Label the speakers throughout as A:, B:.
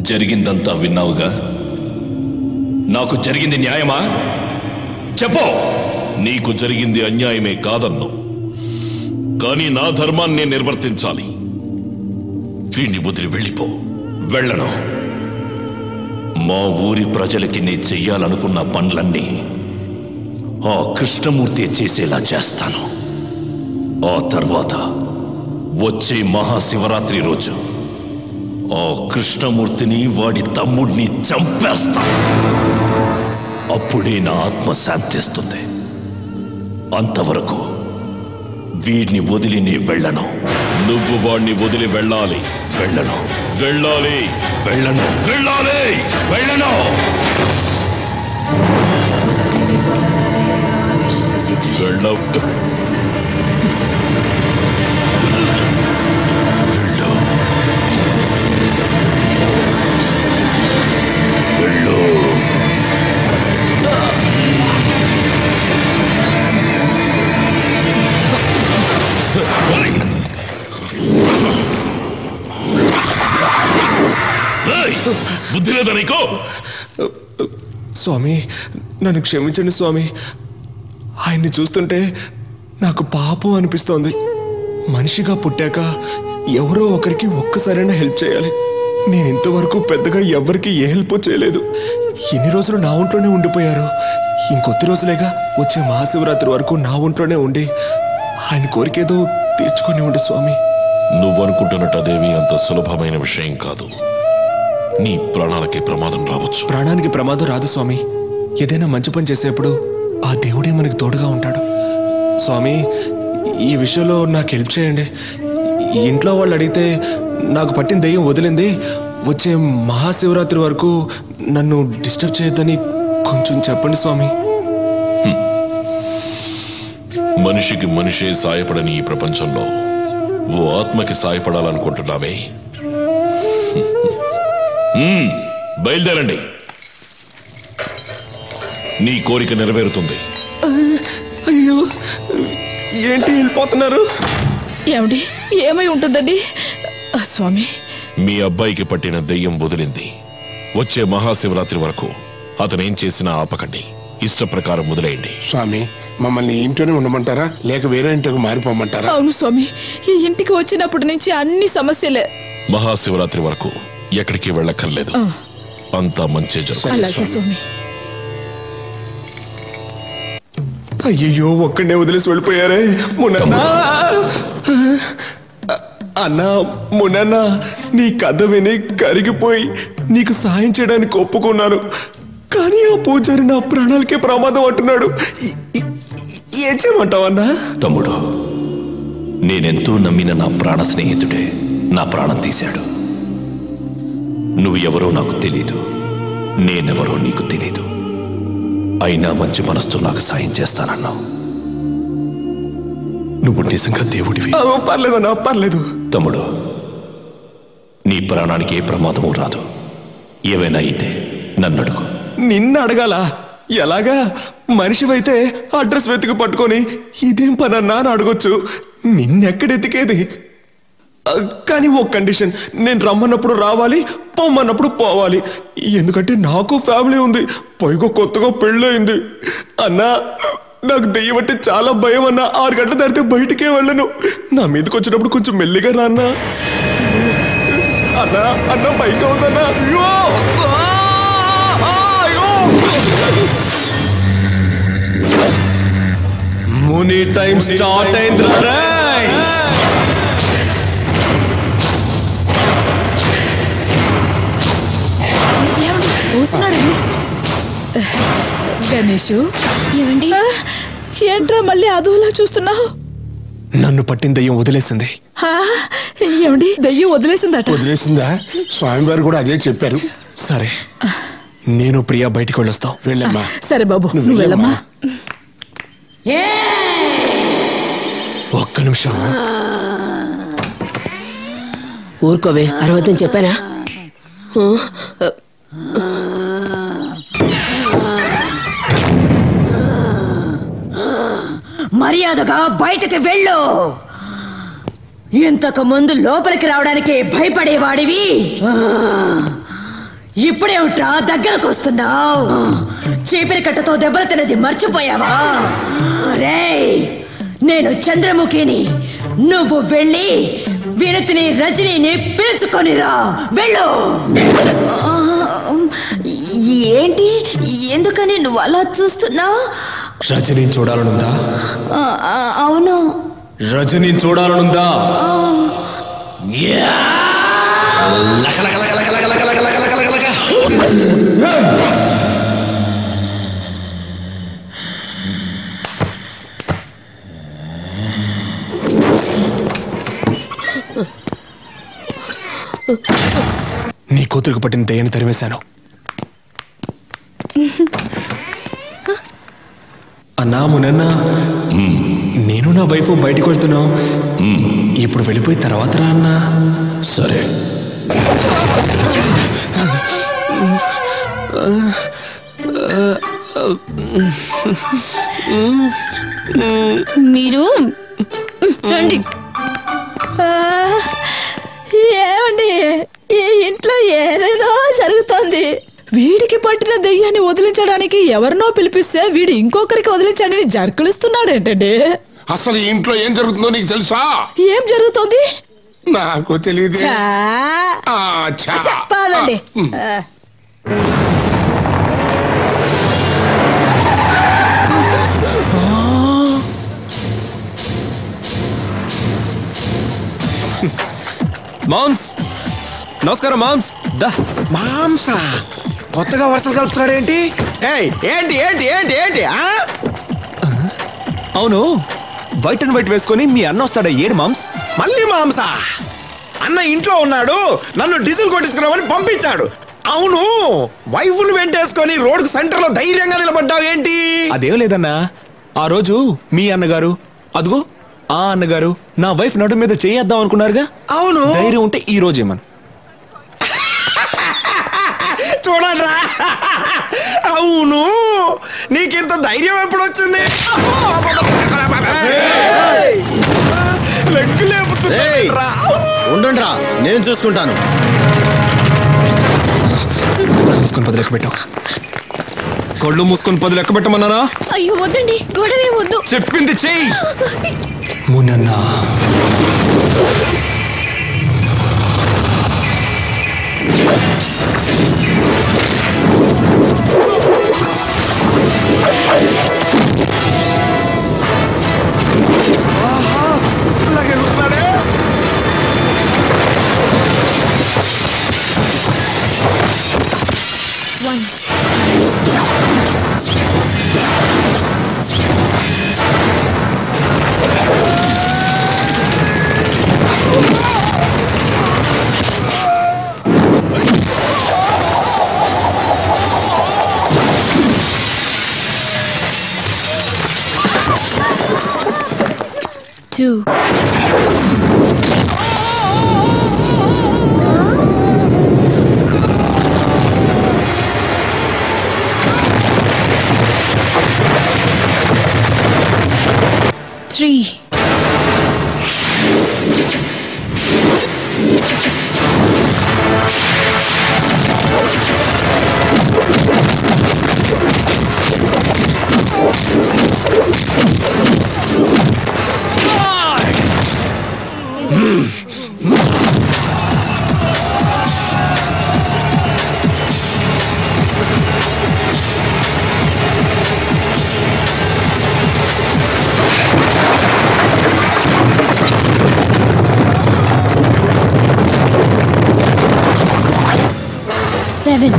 A: జరిగిందంతా విన్నావుగా నాకు జరిగింది న్యాయమా చెప్పు
B: నీకు జరిగింది అన్యాయమే కాదన్ను కానీ నా ధర్మాన్ని నేను నిర్వర్తించాలి వీణ్ణి వదిలి వెళ్ళిపో
A: వెళ్ళను మా ఊరి ప్రజలకి నీ చెయ్యాలనుకున్న పనులన్నీ ఆ కృష్ణమూర్తి చేసేలా చేస్తాను ఆ తర్వాత వచ్చే మహాశివరాత్రి రోజు ఆ కృష్ణమూర్తిని వాడి తమ్ముడిని చంపేస్తా అప్పుడే నా ఆత్మ శాంతిస్తుంది అంతవరకు వీడిని వదిలి నీ వెళ్ళను
B: నువ్వు వాణ్ణి వదిలి వెళ్ళాలి
A: వెళ్ళను
B: వెళ్ళాలి
A: వెళ్ళను
B: వెళ్ళాలి
A: వెళ్ళను
B: వెళ్ళ
A: వెళ్ళు
B: ఏయ్, బుద్ధి లేదా నీకు
C: స్వామి నన్ను క్షమించండి స్వామి ఆయన్ని చూస్తుంటే నాకు పాపం అనిపిస్తోంది మనిషిగా పుట్టాక ఎవరో ఒకరికి ఒక్కసారైనా హెల్ప్ చేయాలి నేను ఇంతవరకు పెద్దగా ఎవరికి ఏ హెల్ప్ చేయలేదు ఎన్ని రోజులు నా ఒంట్లోనే ఉండిపోయారు ఇంకొద్ది రోజులేగా వచ్చే మహాశివరాత్రి వరకు నా ఒంట్లోనే ఉండి ఆయన కోరికేదో తీర్చుకొని ఉండి స్వామి
B: నువ్వు అనుకుంటున్నట్టు అదేవి అంత సులభమైన విషయం కాదు నీ ప్రాణాలకి ప్రమాదం రావచ్చు
C: ప్రాణానికి ప్రమాదం రాదు స్వామి ఏదైనా మంచి పని చేసేప్పుడు ఆ దేవుడే మనకి తోడుగా ఉంటాడు స్వామి ఈ విషయంలో నాకు హెల్ప్ చేయండి ఈ ఇంట్లో వాళ్ళు అడిగితే నాకు పట్టిన దెయ్యం వదిలింది వచ్చే మహాశివరాత్రి వరకు నన్ను డిస్టర్బ్ చేయొద్దని కొంచెం చెప్పండి స్వామి
B: మనిషికి మనిషే సాయపడని ఈ ప్రపంచంలో ఓ ఆత్మకి సాయపడాలనుకుంటున్నావే హ్మ్, బయలుదేరండి నీ కోరిక నెరవేరుతుంది
C: అయ్యో ఏంటి వెళ్ళిపోతున్నారు
D: ఏమండి ఏమై ఉంటుందండి ఆ, స్వామి
B: మీ అబ్బాయికి పట్టిన దెయ్యం వదిలింది వచ్చే మహాశివరాత్రి వరకు అతనేం చేసినా ఆపకండి ఇష్ట ప్రకారం వదిలేయండి
E: స్వామి మమ్మల్ని ఈ ఇంట్లోనే ఉండమంటారా లేక వేరే ఇంటికి మారిపోమంటారా
D: అవును స్వామి ఈ ఇంటికి వచ్చినప్పటి నుంచి అన్ని సమస్యలే
B: మహాశివరాత్రి వరకు ఎక్కడికి వెళ్ళక్కర్లేదు అంతా మంచి జరుగుతుంది
D: అలాగే స్వామి
C: అయ్యయ్యో ఒక్కడే వదిలేసి వెళ్ళిపోయారే మునన్నా అన్నా మునన్నా నీ కథ విని కరిగిపోయి నీకు సాయం చేయడానికి ఒప్పుకున్నాను కానీ ఆ పూజారి నా ప్రాణాలకే ప్రమాదం అంటున్నాడు ఈ- ఈ- ఏం చేయమంటావన్నా
A: తమ్ముడు నేనెంతో నమ్మిన నా ప్రాణ స్నేహితుడే నా ప్రాణం తీశాడు నువ్వు ఎవరో నాకు తెలీదు నేనెవరో నీకు తెలీదు అయినా మంచి మనసుతో నాకు సాయం చేస్తానన్నావు నువ్వు నిజంగా దేవుడివి
C: ఆ, పర్లేదన్నా పర్లేదు
A: తమ్ముడు నీ ప్రాణానికి ఏ ప్రమాదము రాదు ఏవైనా అయితే నన్ను అడుగు
C: నిన్ను అడగాల ఎలాగా మనిషివైతే అడ్రస్ వెతికి పట్టుకొని ఇదేం పనన్నా అని అడగొచ్చు నిన్నెక్కడెతికేది ఆ, కానీ ఓ కండిషన్ నేను రమ్మన్నప్పుడు రావాలి పొమ్మన్నప్పుడు పోవాలి ఎందుకంటే నాకు ఫ్యామిలీ ఉంది పైగా కొత్తగా పెళ్ళయింది అన్నా నాకు దెయ్యం అంటే చాలా భయం అన్నా ఆరు గంటల దాటితే బయటికే వెళ్ళను నా మీదకి వచ్చినప్పుడు కొంచెం మెల్లిగా రా అన్నా అన్నా అన్నా పైకి అవుదన్నా అయ్యో ఆ! ఆ! అయ్యో ముని టైం స్టార్ట్ అయింది రేయ్!
D: ఏమండి కూసున్నాడండి గణేషు
F: ఏమండి
D: ఆ, ఏంట్రా మళ్ళీ అదోలా చూస్తున్నావు
C: నన్ను పట్టిన దయ్యం వదిలేసింది
D: ఏమండి దయ్యం వదిలేసిందట
E: వదిలేసిందా స్వామివారు కూడా అదే చెప్పారు
C: సరే నేను ప్రియా బయటికి వెళ్ళొస్తాం
E: వెళ్ళమ్మా
D: సరే బాబు
E: నువ్వు
D: నువ్వు వెళ్ళమ్మా
C: ఒక్క నిమిషం
F: ఊరుకోవే అరవద్దని చెప్పానా ఊ,
G: మర్యాదగా బయటకు వెళ్ళు ఇంతకు ముందు లోపలికి రావడానికి భయపడేవాడివి ఆ, ఇప్పుడేమిట్రా దగ్గరకు వస్తున్నావు చీపిరి కట్టతో దెబ్బలు తినది మర్చిపోయావా రేయ్ నేను చంద్రముఖిని నువ్వు వెళ్ళి వినతిని రజనీని పిలుచుకొనిరా వెళ్ళు
H: ఏంటి ఎందుకని నువ్వు అలా చూస్తున్నావు
C: రజనీ చూడాలనుందా
H: అవును
C: రజనీ చూడాలనుందా నీ కూతురికి పట్టిన దయ్యాన్ని తరిమేశాను అన్నా మునన్న నేను నా వైఫ్ బయటికి వెళ్తున్నాం ఇప్పుడు వెళ్ళిపోయి తర్వాత రా అన్నా
A: సరే
F: మీరు రండి
D: ఏమండి ఈ ఇంట్లో ఏదేదో జరుగుతోంది వీడికి పట్టిన దెయ్యాన్ని వదిలించడానికి ఎవరినో పిలిపిస్తే వీడు ఇంకొకరికి వదిలించడానికి జర్కలిస్తున్నాడు ఏంటండి
E: అసలు ఈ ఇంట్లో ఏం జరుగుతుందో నీకు తెలుసా
D: ఏం జరుగుతోంది
E: నాకు తెలియదే
D: చా.
E: ఆ, ఛా.
D: చెప్పాలండి
E: ఆ,
C: మామ్స్ నమస్కారం మామ్స్ దా
I: మాంస కొత్తగా వరుసలు కలుపుతున్నాడు ఏంటి ఏయ్ ఏంటి ఏంటి ఏంటి ఏంటి ఆ?
C: అవును వైట్ అండ్ వైట్ వేసుకొని మీ అన్న వస్తాడా ఏడు మామ్స్
I: మళ్ళీ మాంస అన్న ఇంట్లో ఉన్నాడు నన్ను డీజిల్ కొట్టించుకున్నామని పంపించాడు అవును వైఫులు వెంటేసుకొని రోడ్డు సెంటర్ లో ధైర్యంగా నిలబడ్డావు ఏంటి
C: అదేం లేదన్నా ఆ రోజు మీ అన్నగారు అదిగో ఆ అన్నగారు నా వైఫ్ నడు మీద చేయేద్దాం అనుకున్నారుగా
I: అవును
C: ధైర్యం ఉంటే ఈ రోజు ఏమన్
I: చూడరా అవును నీకింత ధైర్యం ఎప్పుడు వచ్చింది లెగ్గు లేపుతున్నా
J: ఉండండిరా నేను చూసుకుంటాను
C: మూసుకొని పది లెక్క పెట్టావు కళ్ళు మూసుకొని పది లెక్క పెట్టమన్నానా
F: అయ్యో వద్దండి గొడవే వద్దు
C: చెప్పింది చెయ్యి మునన్నా
I: ఇలాగే కూర్చున్నాడే
F: Two. Three. Seven.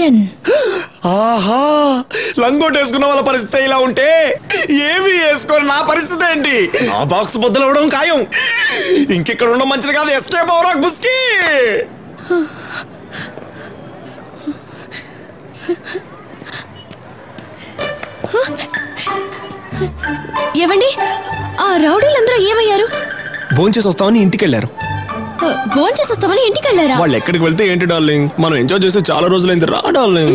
F: టెన్
I: ఆహా లంగోట్ వేసుకున్న వాళ్ళ పరిస్థితి ఇలా ఉంటే ఏమి వేసుకొని నా పరిస్థితి ఏంటి ఆ బాక్స్ బొద్దలు అవడం ఖాయం ఇంకెక్కడ ఉండడం మంచిది కాదు ఎస్కేప్ అవరా బుస్కి
F: ఏవండి ఆ రౌడీలందరూ ఏమయ్యారు
C: భోంచేసి వస్తామని ఇంటికి వెళ్ళారు
F: భోన్ చేసి వస్తామని ఇంటికి వెళ్ళారా
C: వాళ్ళు ఎక్కడికి వెళ్తే ఏంటి డార్లింగ్ మనం ఎంజాయ్ చేస్తే చాలా రోజులైంది రా డార్లింగ్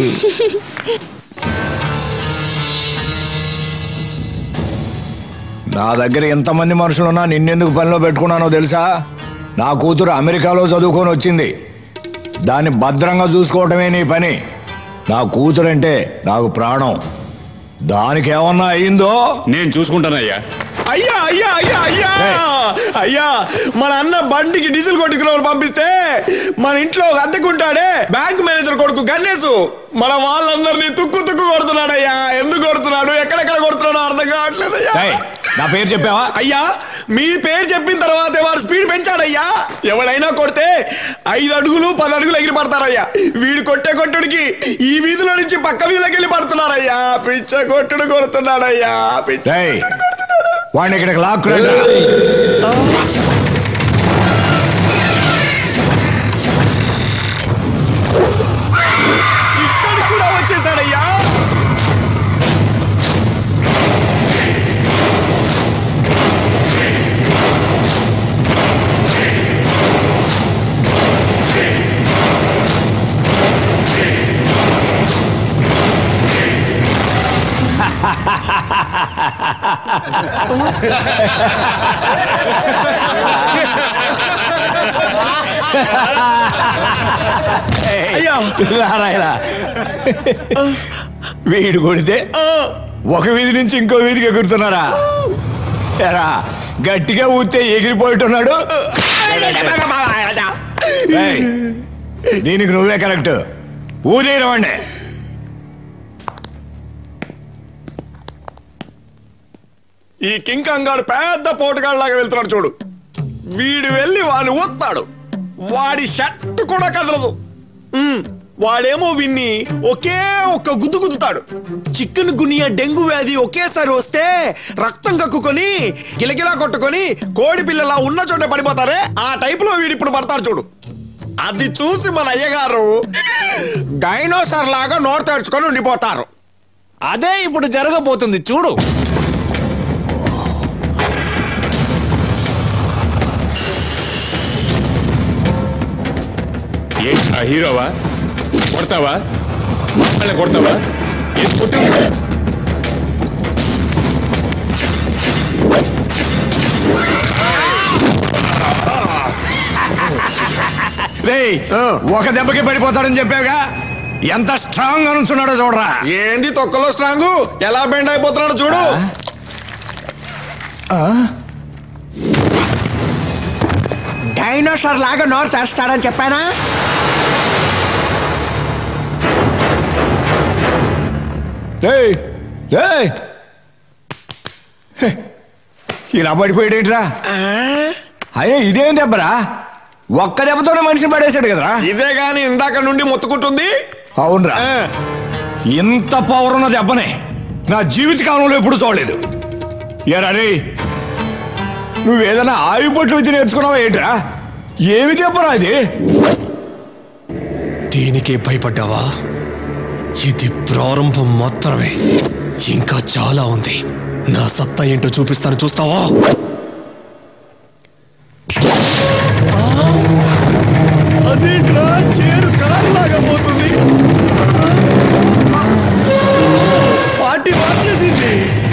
K: నా దగ్గర ఎంతమంది మనుషులున్నా నిన్నెందుకు పనిలో పెట్టుకున్నానో తెలుసా నా కూతురు అమెరికాలో చదువుకొని వచ్చింది దాన్ని భద్రంగా చూసుకోవటమే నీ పని నా కూతురంటే నాకు ప్రాణం దానికి ఏమన్నా అయిందో
L: నేను చూసుకుంటానయ్యా
I: అయ్యా అయ్యా అయ్యా అయ్యా అయ్యా మన అన్న బండికి డీజిల్ కొట్టుకున్న వాళ్ళు పంపిస్తే మన ఇంట్లో అద్దెకుంటాడే బ్యాంక్ మేనేజర్ కొడుకు గన్నేసు మన వాళ్ళందరినీ తుక్కు తుక్కు కొడుతున్నాడయ్యా ఎందుకు కొడుతున్నాడు ఎక్కడెక్కడ కొడుతున్నాడో అర్థం కావట్లేదయ్యా
K: ఏయ్, నా పేరు చెప్పావా
I: అయ్యా మీ పేరు చెప్పిన తర్వాతే వాడు స్పీడ్ పెంచాడయ్యా ఎవడైనా కొడితే ఐదు అడుగులు పది అడుగులు ఎగిరి పడతారయ్యా వీడు కొట్టే కొట్టుడికి ఈ వీధిలో నుంచి పక్క వీధిలోకి వెళ్ళి పడుతున్నారయ్యా పిచ్చ కొట్టుడు కొడుతున్నాడయ్యా పిచ్చ
K: ఏయ్, వాడిని ఇక్కడికి లాక్కురా
I: ఇక్కడ కూడా వచ్చేసాడయ్యా
K: అయ్యా రారా ఇలా. వీడు కొడితే ఒక వీధి నుంచి ఇంకో వీధికి ఎగురుతున్నారా ఎరా గట్టిగా ఊస్తే ఎగిరిపోయిట్టున్నాడు ఏయ్, దీనికి నువ్వే కరెక్ట్ ఊదేయడమండి
I: ఈ కింగ్ కంగాడు పెద్ద పోటుగాళ్ళలాగా వెళ్తున్నాడు చూడు వీడు వెళ్ళి వాడిని ఊస్తాడు వాడి షర్ట్ కూడా కదలదు ఉమ్, వాడేమో విన్ని ఒకే ఒక్క గుద్దు గుద్దుతాడు చికెన్ గునియా డెంగు వ్యాధి ఒకేసారి వస్తే రక్తం కక్కుకొని గిలగిలా కొట్టుకొని కోడి పిల్లలా ఉన్న చోట పడిపోతారే ఆ టైప్ లో వీడు ఇప్పుడు పడతాడు చూడు అది చూసి మన అయ్యగారు డైనోసార్ లాగా నోరు తెరుచుకొని ఉండిపోతారు అదే ఇప్పుడు జరగబోతుంది చూడు
L: ఏంటి ఆ హీరోవా కొడతావా మమ్మల్ని కొడతావా ఏం కొట్టు
K: రేయ్ ఒక దెబ్బకి పడిపోతాడని చెప్పావుగా ఎంత స్ట్రాంగ్ అనుకున్నాడో చూడరా
I: ఏంది తొక్కలో స్ట్రాంగ్ ఎలా బెండ్ అయిపోతున్నాడు చూడు డైనోసార్ లాగా నోరు చేస్తాడని చెప్పానా
K: రేయ్ రేయ్ హే, ఇలా పడిపోయాడేంట్రా అయ్యే ఇదేం దెబ్బరా ఒక్క దెబ్బతోనే మనిషిని పడేశాడు కదరా
I: ఇదే గాని ఇందాక నుండి మొత్తుకుంటుంది
K: అవునరా ఇంత పవర్ ఉన్న దెబ్బనే నా జీవిత కాలంలో ఎప్పుడు చూడలేదు ఎరా రే నువ్వేదైనా ఆయుపట్లు విద్య నేర్చుకున్నావా ఏంట్రా ఏమి దెబ్బరా ఇది
C: దీనికే భయపడ్డావా ఇది ప్రారంభం మాత్రమే ఇంకా చాలా ఉంది నా సత్తా ఏంటో చూపిస్తాను చూస్తావా
I: అదేంట్రా చేరు కారులాగా పోతుంది పార్టీ మార్చేసింది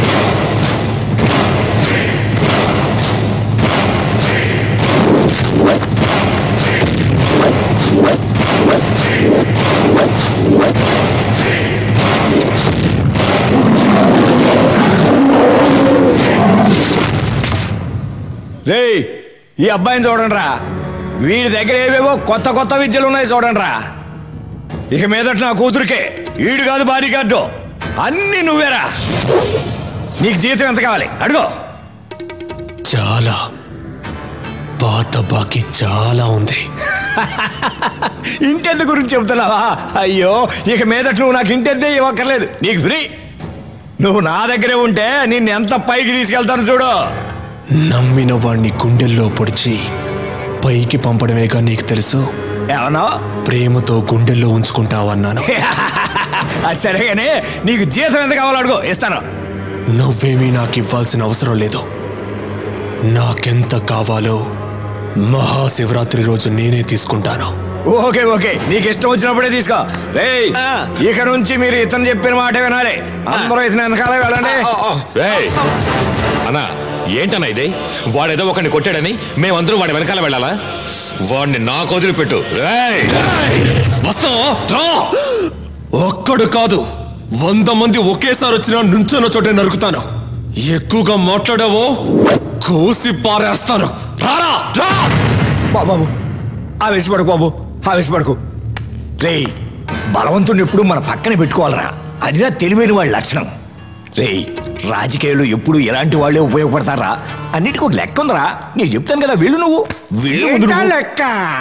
K: రేయ్ ఈ అబ్బాయిని చూడండిరా వీడి దగ్గర ఏవేవో కొత్త కొత్త విద్యలు ఉన్నాయి చూడండిరా ఇక మీదట నా కూతురికే ఈడు కాదు బాడీ గార్డు అన్ని నువ్వేరా నీకు జీతం ఎంత కావాలి అడుగో
C: చాలా పాత బాకీ చాలా ఉంది
K: ఇంటెద్దు గురించి చెబుతున్నావా అయ్యో ఇక మీదట నువ్వు నాకు ఇంటెద్దే ఇవ్వక్కర్లేదు నీకు ఫ్రీ నువ్వు నా దగ్గరే ఉంటే నిన్ను ఎంత పైకి తీసుకెళ్తాను చూడు
C: నమ్మిన వాణ్ణి గుండెల్లో పొడిచి పైకి పంపడమేగా నీకు తెలుసు
K: ఏమన్నా
C: ప్రేమతో గుండెల్లో ఉంచుకుంటావన్నాను
K: అది సరేగానే నీకు జీతం ఎంత కావాలో అడుగు ఇస్తాను
C: నువ్వేమీ నాకు ఇవ్వాల్సిన అవసరం లేదు నాకెంత కావాలో మహాశివరాత్రి రోజు నేనే తీసుకుంటాను
K: ఓకే ఓకే నీకు ఇష్టం వచ్చినప్పుడే తీసుకో రేయ్ ఇక నుంచి మీరు ఇతను చెప్పిన మాట వినాలి అందరూ ఇతను వెనకాలే వెళ్ళండి
B: రేయ్ అన్నా ఏంటన్నా ఇది వాడేదో ఒకరిని కొట్టాడని మేమందరం వాడి వెనకాల వెళ్ళాలా వాడిని నాకు వదిలిపెట్టు రేయ్
C: వస్తావా రా ఒక్కడు కాదు వంద మంది ఒకేసారి వచ్చినా నుంచున్న చోటే నరుకుతాను ఎక్కువగా మాట్లాడావో కోసి పారేస్తాను రారా రా
K: బాబు ఆవేశపడకు బాబు ఆవేశపడకు రేయ్ బలవంతుడిని ఎప్పుడు మన పక్కన పెట్టుకోవాలరా అదిరా తెలివైన వాళ్ళ లక్షణం రేయ్ రాజకీయాలు ఎప్పుడు ఎలాంటి వాళ్ళే ఉపయోగపడతారా అన్నిటికీ ఒక లెక్క ఉందరా నేను చెప్తాను కదా వెళ్ళు నువ్వు వెళ్ళు ముందు నువ్వు.
E: లెక్క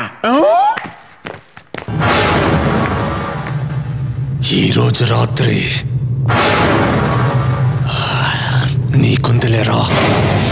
C: ఈ రోజు రాత్రి నీకుందిలేరా